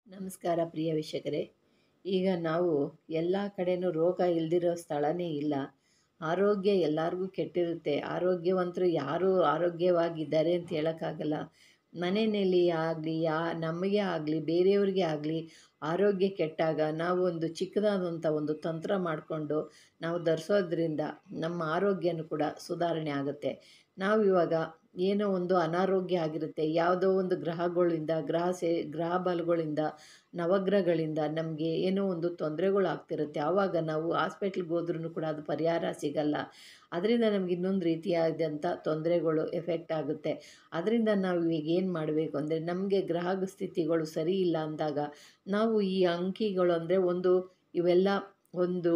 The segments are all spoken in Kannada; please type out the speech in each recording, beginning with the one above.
ನಮಸ್ಕಾರ ಪ್ರಿಯ ವೀಕ್ಷಕರೇ ಈಗ ನಾವು ಎಲ್ಲ ಕಡೆನೂ ರೋಗ ಇಲ್ದಿರೋ ಸ್ಥಳನೇ ಇಲ್ಲ ಆರೋಗ್ಯ ಎಲ್ಲರಿಗೂ ಕೆಟ್ಟಿರುತ್ತೆ ಆರೋಗ್ಯವಂತರು ಯಾರು ಆರೋಗ್ಯವಾಗಿದ್ದಾರೆ ಅಂತ ಹೇಳೋಕ್ಕಾಗಲ್ಲ ಮನೆಯಲ್ಲಿ ಆಗಲಿ ಯಾ ನಮಗೆ ಆಗಲಿ ಬೇರೆಯವ್ರಿಗೆ ಆಗಲಿ ಆರೋಗ್ಯ ಕೆಟ್ಟಾಗ ನಾವು ಒಂದು ಚಿಕ್ಕದಾದಂಥ ಒಂದು ತಂತ್ರ ಮಾಡಿಕೊಂಡು ನಾವು ಧರಿಸೋದ್ರಿಂದ ನಮ್ಮ ಆರೋಗ್ಯನೂ ಕೂಡ ಸುಧಾರಣೆ ಆಗುತ್ತೆ ನಾವು ಇವಾಗ ಏನೋ ಒಂದು ಅನಾರೋಗ್ಯ ಆಗಿರುತ್ತೆ ಯಾವುದೋ ಒಂದು ಗ್ರಹಗಳಿಂದ ಗ್ರಹ ಸೇ ಗ್ರಹ ಬಲಗಳಿಂದ ನವಗ್ರಹಗಳಿಂದ ನಮಗೆ ಏನೋ ಒಂದು ತೊಂದರೆಗಳು ಆಗ್ತಿರುತ್ತೆ ಆವಾಗ ನಾವು ಹಾಸ್ಪಿಟ್ಲಿಗೆ ಹೋದ್ರೂ ಕೂಡ ಅದು ಪರಿಹಾರ ಸಿಗಲ್ಲ ಅದರಿಂದ ನಮ್ಗೆ ಇನ್ನೊಂದು ರೀತಿಯಾದಂಥ ತೊಂದರೆಗಳು ಎಫೆಕ್ಟ್ ಆಗುತ್ತೆ ಅದರಿಂದ ನಾವು ಈಗ ಏನು ಮಾಡಬೇಕು ಅಂದರೆ ನಮಗೆ ಗ್ರಹ ಸ್ಥಿತಿಗಳು ಸರಿ ಇಲ್ಲ ಅಂದಾಗ ನಾವು ಈ ಅಂಕಿಗಳು ಅಂದರೆ ಒಂದು ಇವೆಲ್ಲ ಒಂದು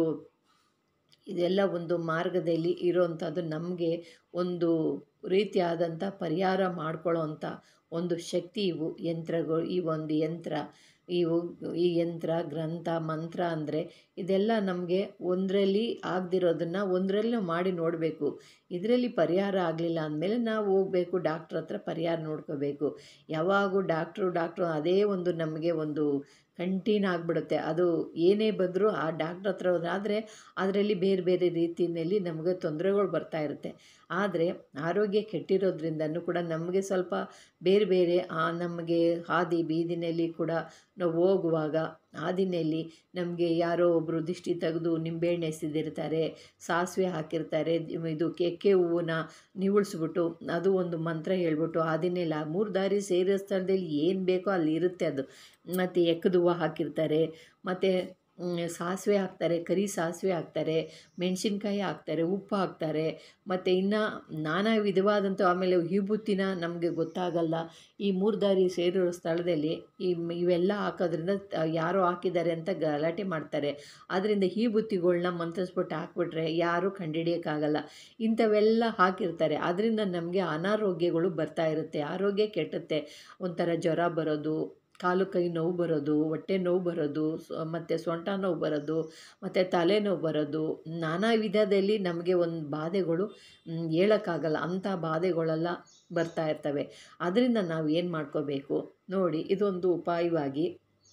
ಇದೆಲ್ಲ ಒಂದು ಮಾರ್ಗದಲ್ಲಿ ಇರೋವಂಥದ್ದು ನಮಗೆ ಒಂದು ರೀತಿಯಾದಂಥ ಪರಿಹಾರ ಮಾಡ್ಕೊಳ್ಳೋ ಅಂಥ ಒಂದು ಶಕ್ತಿ ಇವು ಯಂತ್ರಗಳು ಈ ಒಂದು ಯಂತ್ರ ಇವು ಈ ಯಂತ್ರ ಗ್ರಂಥ ಮಂತ್ರ ಅಂದರೆ ಇದೆಲ್ಲ ನಮಗೆ ಒಂದರಲ್ಲಿ ಆಗದಿರೋದನ್ನು ಒಂದರಲ್ಲಿ ನಾವು ಮಾಡಿ ನೋಡಬೇಕು ಇದರಲ್ಲಿ ಪರಿಹಾರ ಆಗಲಿಲ್ಲ ಅಂದಮೇಲೆ ನಾವು ಹೋಗಬೇಕು ಡಾಕ್ಟ್ರ್ ಹತ್ರ ಪರಿಹಾರ ನೋಡ್ಕೋಬೇಕು ಯಾವಾಗೂ ಡಾಕ್ಟ್ರು ಡಾಕ್ಟ್ರು ಅದೇ ಒಂದು ನಮಗೆ ಒಂದು ಕಂಟಿನ್ಯೂ ಆಗಿಬಿಡುತ್ತೆ ಅದು ಏನೇ ಬಂದರೂ ಆ ಡಾಕ್ಟ್ರ್ ಹತ್ರ ಹೋದ್ರೆ ಆದರೆ ಅದರಲ್ಲಿ ಬೇರೆ ಬೇರೆ ರೀತಿಯಲ್ಲಿ ನಮಗೆ ತೊಂದರೆಗಳು ಬರ್ತಾ ಇರುತ್ತೆ ಆದರೆ ಆರೋಗ್ಯ ಕೆಟ್ಟಿರೋದ್ರಿಂದನೂ ಕೂಡ ನಮಗೆ ಸ್ವಲ್ಪ ಬೇರೆ ಬೇರೆ ನಮಗೆ ಹಾದಿ ಬೀದಿನಲ್ಲಿ ಕೂಡ ನಾವು ಹೋಗುವಾಗ ಹಾದಿನಲ್ಲಿ ನಮಗೆ ಯಾರೋ ಒಬ್ಬರು ದಿಷ್ಟಿ ತೆಗೆದು ನಿಂಬೆಹಣ್ಣು ಎಸೆದಿರ್ತಾರೆ ಸಾಸಿವೆ ಹಾಕಿರ್ತಾರೆ ಇದು ಕೆಕ್ಕೆ ಹೂವನ್ನ ನಿವುಳಿಸ್ಬಿಟ್ಟು ಅದು ಒಂದು ಮಂತ್ರ ಹೇಳ್ಬಿಟ್ಟು ಹಾದಿನಲ್ಲಿ ಆ ಮೂರು ದಾರಿ ಸೇರೋ ಸ್ಥಳದಲ್ಲಿ ಏನು ಬೇಕೋ ಅಲ್ಲಿ ಇರುತ್ತೆ ಅದು ಮತ್ತು ಎಕ್ಕದ ಹೂವು ಹಾಕಿರ್ತಾರೆ ಮತ್ತು ಸಾಸಿವೆ ಹಾಕ್ತಾರೆ ಕರಿ ಸಾಸಿವೆ ಹಾಕ್ತಾರೆ ಮೆಣಸಿನ್ಕಾಯಿ ಹಾಕ್ತಾರೆ ಉಪ್ಪು ಹಾಕ್ತಾರೆ ಮತ್ತು ಇನ್ನು ನಾನಾ ವಿಧವಾದಂಥ ಆಮೇಲೆ ವಿಭೂತಿನ ನಮಗೆ ಗೊತ್ತಾಗಲ್ಲ ಈ ಮೂರು ದಾರಿ ಸೇರಿರೋ ಸ್ಥಳದಲ್ಲಿ ಈ ಇವೆಲ್ಲ ಹಾಕೋದ್ರಿಂದ ಯಾರೋ ಹಾಕಿದ್ದಾರೆ ಅಂತ ಗಲಾಟೆ ಮಾಡ್ತಾರೆ ಆದ್ದರಿಂದ ಈ ಬುತ್ತಿಗಳ್ನ ಮಂತ್ರಿಸ್ಬಿಟ್ಟು ಹಾಕ್ಬಿಟ್ರೆ ಯಾರೂ ಕಂಡುಹಿಡಿಯೋಕ್ಕಾಗಲ್ಲ ಇಂಥವೆಲ್ಲ ಹಾಕಿರ್ತಾರೆ ಅದರಿಂದ ನಮಗೆ ಅನಾರೋಗ್ಯಗಳು ಬರ್ತಾ ಇರುತ್ತೆ ಆರೋಗ್ಯ ಕೆಟ್ಟುತ್ತೆ ಒಂಥರ ಜ್ವರ ಬರೋದು ಕಾಲು ಕೈ ನೋವು ಬರೋದು ಹೊಟ್ಟೆ ನೋವು ಬರೋದು ಮತ್ತು ಸೊಂಟ ನೋವು ಬರೋದು ಮತ್ತು ತಲೆನೋವು ಬರೋದು ನಾನಾ ವಿಧದಲ್ಲಿ ನಮಗೆ ಒಂದು ಬಾಧೆಗಳು ಹೇಳೋಕ್ಕಾಗಲ್ಲ ಅಂಥ ಬಾಧೆಗಳೆಲ್ಲ ಬರ್ತಾ ಇರ್ತವೆ ಅದರಿಂದ ನಾವು ಏನು ಮಾಡ್ಕೋಬೇಕು ನೋಡಿ ಇದೊಂದು ಉಪಾಯವಾಗಿ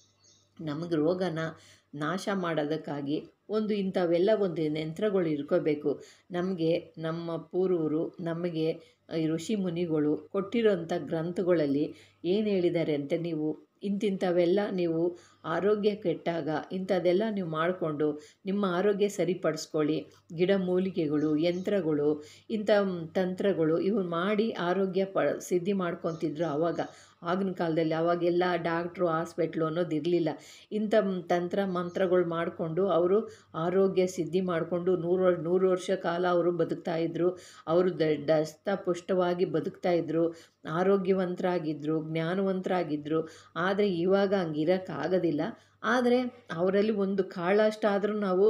ನಮಗೆ ರೋಗನ ನಾಶ ಮಾಡೋದಕ್ಕಾಗಿ ಒಂದು ಇಂಥವೆಲ್ಲ ಒಂದು ಯಂತ್ರಗಳು ಇಟ್ಕೋಬೇಕು ನಮಗೆ ನಮ್ಮ ಪೂರ್ವರು ನಮಗೆ ಋಷಿ ಮುನಿಗಳು ಕೊಟ್ಟಿರೋಂಥ ಗ್ರಂಥಗಳಲ್ಲಿ ಏನು ಹೇಳಿದ್ದಾರೆ ಅಂತ ನೀವು ಇಂತಿಂಥವೆಲ್ಲ ನೀವು ಆರೋಗ್ಯ ಕೆಟ್ಟಾಗ ಇಂಥದ್ದೆಲ್ಲ ನೀವು ಮಾಡಿಕೊಂಡು ನಿಮ್ಮ ಆರೋಗ್ಯ ಸರಿಪಡಿಸ್ಕೊಳ್ಳಿ ಗಿಡಮೂಲಿಕೆಗಳು ಯಂತ್ರಗಳು ಇಂಥ ತಂತ್ರಗಳು ಇವು ಮಾಡಿ ಆರೋಗ್ಯ ಪ ಸಿದ್ಧಿ ಮಾಡ್ಕೊತಿದ್ರು ಆವಾಗ ಆಗಿನ ಕಾಲದಲ್ಲಿ ಅವಾಗೆಲ್ಲ ಡಾಕ್ಟ್ರು ಹಾಸ್ಪಿಟ್ಲು ಅನ್ನೋದು ಇರಲಿಲ್ಲ ಇಂಥ ತಂತ್ರ ಮಂತ್ರಗಳು ಮಾಡಿಕೊಂಡು ಅವರು ಆರೋಗ್ಯ ಸಿದ್ಧಿ ಮಾಡಿಕೊಂಡು ನೂರು ನೂರು ವರ್ಷ ಕಾಲ ಅವರು ಬದುಕ್ತಾಯಿದ್ರು ಅವರು ದಷ್ಟ ಪುಷ್ಟವಾಗಿ ಬದುಕ್ತಾಯಿದ್ರು ಆರೋಗ್ಯವಂತರಾಗಿದ್ದರು ಜ್ಞಾನವಂತರಾಗಿದ್ದರು ಆದರೆ ಇವಾಗ ಹಂಗಿರೋಕ್ಕಾಗೋದಿಲ್ಲ ಆದರೆ ಅವರಲ್ಲಿ ಒಂದು ಕಾಳಷ್ಟಾದರೂ ನಾವು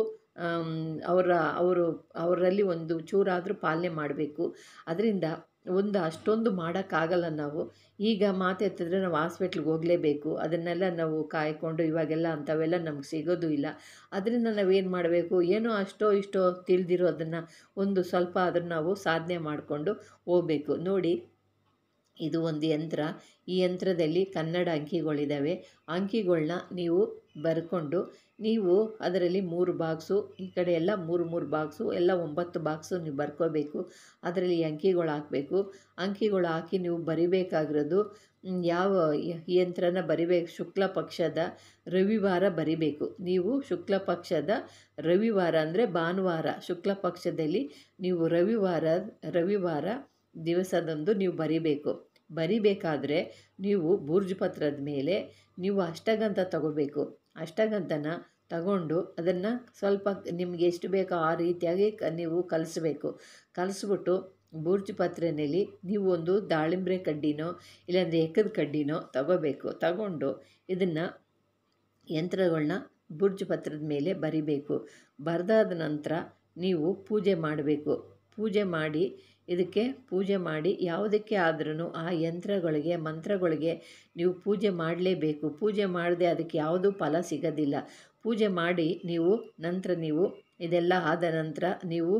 ಅವರ ಅವರು ಅವರಲ್ಲಿ ಒಂದು ಚೂರಾದರೂ ಪಾಲನೆ ಮಾಡಬೇಕು ಅದರಿಂದ ಒಂದು ಅಷ್ಟೊಂದು ಮಾಡೋಕ್ಕಾಗಲ್ಲ ನಾವು ಈಗ ಮಾತೆತ್ತಿದ್ರೆ ನಾವು ಹಾಸ್ಪಿಟ್ಲಿಗೆ ಹೋಗಲೇಬೇಕು ಅದನ್ನೆಲ್ಲ ನಾವು ಕಾಯ್ಕೊಂಡು ಇವಾಗೆಲ್ಲ ಅಂಥವೆಲ್ಲ ನಮ್ಗೆ ಸಿಗೋದು ಇಲ್ಲ ಅದರಿಂದ ನಾವೇನು ಮಾಡಬೇಕು ಏನೋ ಅಷ್ಟೋ ಇಷ್ಟೋ ತಿಳಿದಿರೋದನ್ನು ಒಂದು ಸ್ವಲ್ಪ ಅದನ್ನು ನಾವು ಸಾಧನೆ ಮಾಡಿಕೊಂಡು ಹೋಗ್ಬೇಕು ನೋಡಿ ಇದು ಒಂದು ಯಂತ್ರ ಈ ಯಂತ್ರದಲ್ಲಿ ಕನ್ನಡ ಅಂಕಿಗಳಿದ್ದಾವೆ ಅಂಕಿಗಳನ್ನ ನೀವು ಬರ್ಕೊಂಡು ನೀವು ಅದರಲ್ಲಿ ಮೂರು ಬಾಕ್ಸು ಈ ಕಡೆ ಎಲ್ಲ ಮೂರು ಮೂರು ಬಾಕ್ಸು ಎಲ್ಲ ಒಂಬತ್ತು ಬಾಕ್ಸು ನೀವು ಬರ್ಕೋಬೇಕು ಅದರಲ್ಲಿ ಅಂಕಿಗಳು ಹಾಕಬೇಕು ಅಂಕಿಗಳು ಹಾಕಿ ನೀವು ಬರಿಬೇಕಾಗಿರೋದು ಯಾವ ಯಂತ್ರನ ಬರಿಬೇಕು ಶುಕ್ಲ ಪಕ್ಷದ ರವಿವಾರ ಬರಿಬೇಕು ನೀವು ಶುಕ್ಲ ಪಕ್ಷದ ರವಿವಾರ ಅಂದರೆ ಭಾನುವಾರ ಶುಕ್ಲ ಪಕ್ಷದಲ್ಲಿ ನೀವು ರವಿವಾರ ರವಿವಾರ ದಿವಸದಂದು ನೀವು ಬರಿಬೇಕು ಬರಿಬೇಕಾದ್ರೆ ನೀವು ಬೂರ್ಜು ಪತ್ರದ ಮೇಲೆ ನೀವು ಅಷ್ಟಗಂತ ತಗೋಬೇಕು ಅಷ್ಟಗಂತನ ತಗೊಂಡು ಅದನ್ನು ಸ್ವಲ್ಪ ನಿಮಗೆ ಎಷ್ಟು ಬೇಕೋ ಆ ರೀತಿಯಾಗಿ ಕ ನೀವು ಕಲಿಸ್ಬೇಕು ಕಲಿಸ್ಬಿಟ್ಟು ಬೂರ್ಜು ಪತ್ರೆಯಲ್ಲಿ ನೀವು ಒಂದು ದಾಳಿಂಬ್ರೆ ಕಡ್ಡಿನೋ ಇಲ್ಲಾಂದರೆ ಎಕ್ಕದ ಕಡ್ಡಿನೋ ತಗೋಬೇಕು ತಗೊಂಡು ಇದನ್ನು ಯಂತ್ರಗಳನ್ನ ಬುರ್ಜು ಪತ್ರದ ಮೇಲೆ ಬರಿಬೇಕು ಬರೆದಾದ ನಂತರ ನೀವು ಪೂಜೆ ಮಾಡಬೇಕು ಪೂಜೆ ಮಾಡಿ ಇದಕ್ಕೆ ಪೂಜೆ ಮಾಡಿ ಯಾವುದಕ್ಕೆ ಆದ್ರೂ ಆ ಯಂತ್ರಗಳಿಗೆ ಮಂತ್ರಗಳಿಗೆ ನೀವು ಪೂಜೆ ಮಾಡಲೇಬೇಕು ಪೂಜೆ ಮಾಡದೆ ಅದಕ್ಕೆ ಯಾವುದೂ ಫಲ ಸಿಗೋದಿಲ್ಲ ಪೂಜೆ ಮಾಡಿ ನೀವು ನಂತರ ನೀವು ಇದೆಲ್ಲ ಆದ ನಂತರ ನೀವು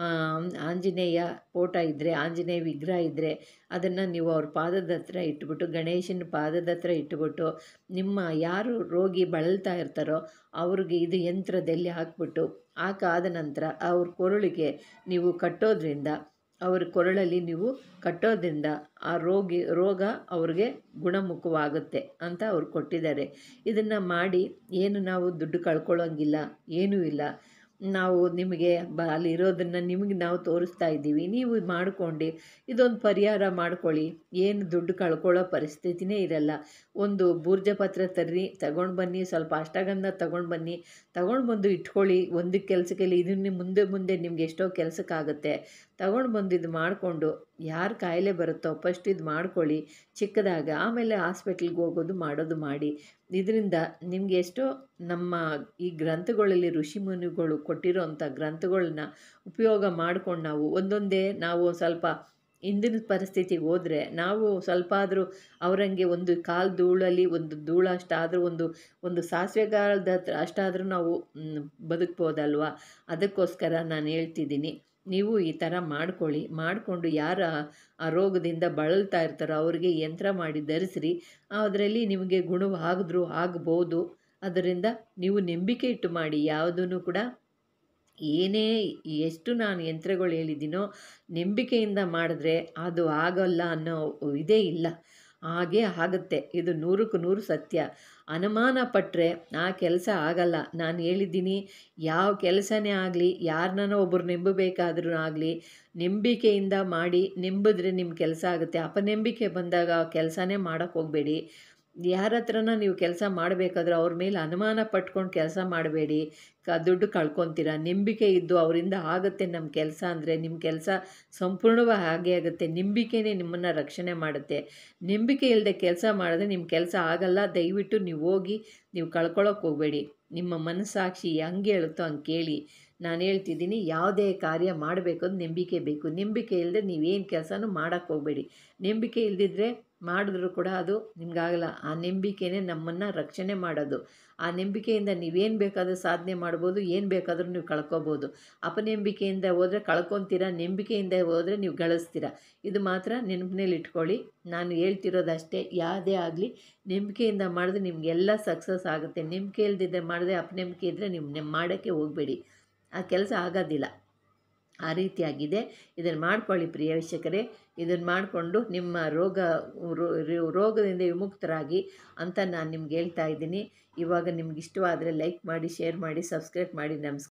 ಆಂಜನೇಯ ಫೋಟೋ ಇದ್ದರೆ ಆಂಜನೇಯ ವಿಗ್ರಹ ಇದ್ದರೆ ಅದನ್ನು ನೀವು ಅವ್ರ ಪಾದದ ಹತ್ರ ಇಟ್ಬಿಟ್ಟು ಗಣೇಶನ ಪಾದದ ಹತ್ರ ಇಟ್ಬಿಟ್ಟು ನಿಮ್ಮ ಯಾರು ರೋಗಿ ಬಳಲ್ತಾ ಇರ್ತಾರೋ ಅವ್ರಿಗೆ ಇದು ಯಂತ್ರದಲ್ಲಿ ಹಾಕ್ಬಿಟ್ಟು ಹಾಕಾದ ನಂತರ ಅವ್ರ ಕೊರಳಿಗೆ ನೀವು ಕಟ್ಟೋದ್ರಿಂದ ಅವ್ರ ಕೊರಳಲ್ಲಿ ನೀವು ಕಟ್ಟೋದ್ರಿಂದ ಆ ರೋಗಿ ರೋಗ ಅವ್ರಿಗೆ ಗುಣಮುಖವಾಗುತ್ತೆ ಅಂತ ಅವ್ರು ಕೊಟ್ಟಿದ್ದಾರೆ ಇದನ್ನು ಮಾಡಿ ಏನು ನಾವು ದುಡ್ಡು ಕಳ್ಕೊಳ್ಳೋಂಗಿಲ್ಲ ಏನೂ ಇಲ್ಲ ನಾವು ನಿಮಗೆ ಬ ಅಲ್ಲಿರೋದನ್ನು ನಿಮಗೆ ನಾವು ತೋರಿಸ್ತಾ ಇದ್ದೀವಿ ನೀವು ಮಾಡ್ಕೊಂಡು ಇದೊಂದು ಪರಿಹಾರ ಮಾಡ್ಕೊಳ್ಳಿ ಏನು ದುಡ್ಡು ಕಳ್ಕೊಳ್ಳೋ ಪರಿಸ್ಥಿತಿನೇ ಇರಲ್ಲ ಒಂದು ಬೂರ್ಜ ಪತ್ರ ತರ್ರಿ ತಗೊಂಡು ಬನ್ನಿ ಸ್ವಲ್ಪ ಅಷ್ಟಗಂಧ ತಗೊಂಡು ಬನ್ನಿ ತಗೊಂಡು ಬಂದು ಇಟ್ಕೊಳ್ಳಿ ಒಂದು ಕೆಲಸಕ್ಕೆ ಇದನ್ನ ಮುಂದೆ ಮುಂದೆ ನಿಮ್ಗೆ ಎಷ್ಟೋ ಕೆಲಸಕ್ಕಾಗುತ್ತೆ ತಗೊಂಡು ಬಂದು ಇದು ಮಾಡಿಕೊಂಡು ಯಾರು ಕಾಯಿಲೆ ಬರುತ್ತೋ ಫಸ್ಟ್ ಇದು ಮಾಡ್ಕೊಳ್ಳಿ ಚಿಕ್ಕದಾಗ ಆಮೇಲೆ ಹಾಸ್ಪಿಟ್ಲಿಗೆ ಹೋಗೋದು ಮಾಡೋದು ಮಾಡಿ ಇದರಿಂದ ನಿಮಗೆ ಎಷ್ಟೋ ನಮ್ಮ ಈ ಗ್ರಂಥಗಳಲ್ಲಿ ಋಷಿಮುನಿಗಳು ಕೊಟ್ಟಿರೋಂಥ ಗ್ರಂಥಗಳನ್ನ ಉಪಯೋಗ ಮಾಡ್ಕೊಂಡು ನಾವು ಒಂದೊಂದೇ ನಾವು ಸ್ವಲ್ಪ ಹಿಂದಿನ ಪರಿಸ್ಥಿತಿಗೆ ಹೋದರೆ ನಾವು ಸ್ವಲ್ಪ ಆದರೂ ಅವರಂಗೆ ಒಂದು ಕಾಲು ಧೂಳಲ್ಲಿ ಒಂದು ಧೂಳು ಅಷ್ಟಾದರೂ ಒಂದು ಒಂದು ಸಾಸಿವೆ ಕಾಲದ ಅಷ್ಟಾದರೂ ನಾವು ಬದುಕ್ಬೋದಲ್ವ ಅದಕ್ಕೋಸ್ಕರ ನಾನು ಹೇಳ್ತಿದ್ದೀನಿ ನೀವು ಈ ಥರ ಮಾಡ್ಕೊಳ್ಳಿ ಮಾಡಿಕೊಂಡು ಯಾರ ಆ ರೋಗದಿಂದ ಬಳಲ್ತಾ ಇರ್ತಾರೋ ಅವ್ರಿಗೆ ಯಂತ್ರ ಮಾಡಿ ಧರಿಸ್ರಿ ಅದರಲ್ಲಿ ನಿಮಗೆ ಗುಣವಾಗಿದ್ರೂ ಆಗ್ಬೋದು ಅದರಿಂದ ನೀವು ನಂಬಿಕೆ ಇಟ್ಟು ಮಾಡಿ ಯಾವುದೂ ಕೂಡ ಏನೇ ಎಷ್ಟು ನಾನು ಯಂತ್ರಗಳು ಹೇಳಿದ್ದೀನೋ ನಂಬಿಕೆಯಿಂದ ಮಾಡಿದ್ರೆ ಅದು ಆಗೋಲ್ಲ ಅನ್ನೋ ಇದೇ ಇಲ್ಲ ಹಾಗೇ ಆಗುತ್ತೆ ಇದು ನೂರಕ್ಕೆ ನೂರು ಸತ್ಯ ಅನುಮಾನ ಪಟ್ಟರೆ ಆ ಕೆಲಸ ಆಗಲ್ಲ ನಾನು ಹೇಳಿದ್ದೀನಿ ಯಾವ ಕೆಲಸನೇ ಆಗಲಿ ಯಾರನ್ನೋ ಒಬ್ಬರು ನೆಂಬಬೇಕಾದ್ರೂ ಆಗಲಿ ನಂಬಿಕೆಯಿಂದ ಮಾಡಿ ನೆಂಬಿದ್ರೆ ನಿಮ್ಮ ಕೆಲಸ ಆಗುತ್ತೆ ಅಪನಂಬಿಕೆ ಬಂದಾಗ ಆ ಕೆಲಸನೇ ಮಾಡೋಕ್ಕೆ ಹೋಗಬೇಡಿ ಯಾರ ಹತ್ರನ ನೀವು ಕೆಲಸ ಮಾಡಬೇಕಾದ್ರೆ ಅವ್ರ ಮೇಲೆ ಅನುಮಾನ ಪಟ್ಕೊಂಡು ಕೆಲಸ ಮಾಡಬೇಡಿ ಕ ದುಡ್ಡು ಕಳ್ಕೊತೀರ ನಂಬಿಕೆ ಇದ್ದು ಅವರಿಂದ ಆಗುತ್ತೆ ನಮ್ಮ ಕೆಲಸ ಅಂದರೆ ನಿಮ್ಮ ಕೆಲಸ ಸಂಪೂರ್ಣವಾಗಿ ಹಾಗೆ ಆಗುತ್ತೆ ನಂಬಿಕೆನೇ ನಿಮ್ಮನ್ನು ರಕ್ಷಣೆ ಮಾಡುತ್ತೆ ನಂಬಿಕೆ ಇಲ್ಲದೆ ಕೆಲಸ ಮಾಡಿದ್ರೆ ನಿಮ್ಮ ಕೆಲಸ ಆಗಲ್ಲ ದಯವಿಟ್ಟು ನೀವು ಹೋಗಿ ನೀವು ಕಳ್ಕೊಳ್ಳೋಕೆ ಹೋಗಬೇಡಿ ನಿಮ್ಮ ಮನಸ್ಸಾಕ್ಷಿ ಹಂಗೆ ಹೇಳುತ್ತೋ ಹಂಗೆ ಕೇಳಿ ನಾನು ಹೇಳ್ತಿದ್ದೀನಿ ಯಾವುದೇ ಕಾರ್ಯ ಮಾಡಬೇಕು ಅದು ನಂಬಿಕೆ ಬೇಕು ನಂಬಿಕೆ ಇಲ್ಲದೆ ನೀವೇನು ಕೆಲಸನೂ ಮಾಡೋಕ್ಕೆ ಹೋಗಬೇಡಿ ನಂಬಿಕೆ ಇಲ್ಲದಿದ್ದರೆ ಮಾಡಿದ್ರೂ ಕೂಡ ಅದು ನಿಮಗಾಗಲ್ಲ ಆ ನಂಬಿಕೆನೇ ನಮ್ಮನ್ನು ರಕ್ಷಣೆ ಮಾಡೋದು ಆ ನಂಬಿಕೆಯಿಂದ ನೀವೇನು ಬೇಕಾದರೂ ಸಾಧನೆ ಮಾಡ್ಬೋದು ಏನು ಬೇಕಾದರೂ ನೀವು ಕಳ್ಕೊಬೋದು ಅಪನಂಬಿಕೆಯಿಂದ ಹೋದರೆ ಕಳ್ಕೊತೀರ ನಂಬಿಕೆಯಿಂದ ಹೋದರೆ ನೀವು ಗಳಿಸ್ತೀರ ಇದು ಮಾತ್ರ ನೆನಪಿನಲ್ಲಿ ಇಟ್ಕೊಳ್ಳಿ ನಾನು ಹೇಳ್ತಿರೋದಷ್ಟೇ ಯಾವುದೇ ಆಗಲಿ ನಂಬಿಕೆಯಿಂದ ಮಾಡಿದ್ರೆ ನಿಮಗೆಲ್ಲ ಸಕ್ಸಸ್ ಆಗುತ್ತೆ ನಂಬಿಕೆ ಇಲ್ದಿದ್ದರೆ ಮಾಡಿದ್ರೆ ಅಪನಂಬಿಕೆ ಇದ್ದರೆ ನೀವು ಮಾಡೋಕ್ಕೆ ಹೋಗಬೇಡಿ ಆ ಕೆಲಸ ಆಗೋದಿಲ್ಲ ಆ ರೀತಿಯಾಗಿದೆ ಇದನ್ನು ಮಾಡ್ಕೊಳ್ಳಿ ಪ್ರಿಯ ವೀಕ್ಷಕರೇ ಇದನ್ನು ಮಾಡಿಕೊಂಡು ನಿಮ್ಮ ರೋಗ ರೋಗದಿಂದ ವಿಮುಕ್ತರಾಗಿ ಅಂತ ನಾನು ನಿಮ್ಗೆ ಹೇಳ್ತಾ ಇದ್ದೀನಿ ಇವಾಗ ನಿಮ್ಗೆ ಇಷ್ಟವಾದರೆ ಲೈಕ್ ಮಾಡಿ ಶೇರ್ ಮಾಡಿ ಸಬ್ಸ್ಕ್ರೈಬ್ ಮಾಡಿ ನಮಸ್ಕಾರ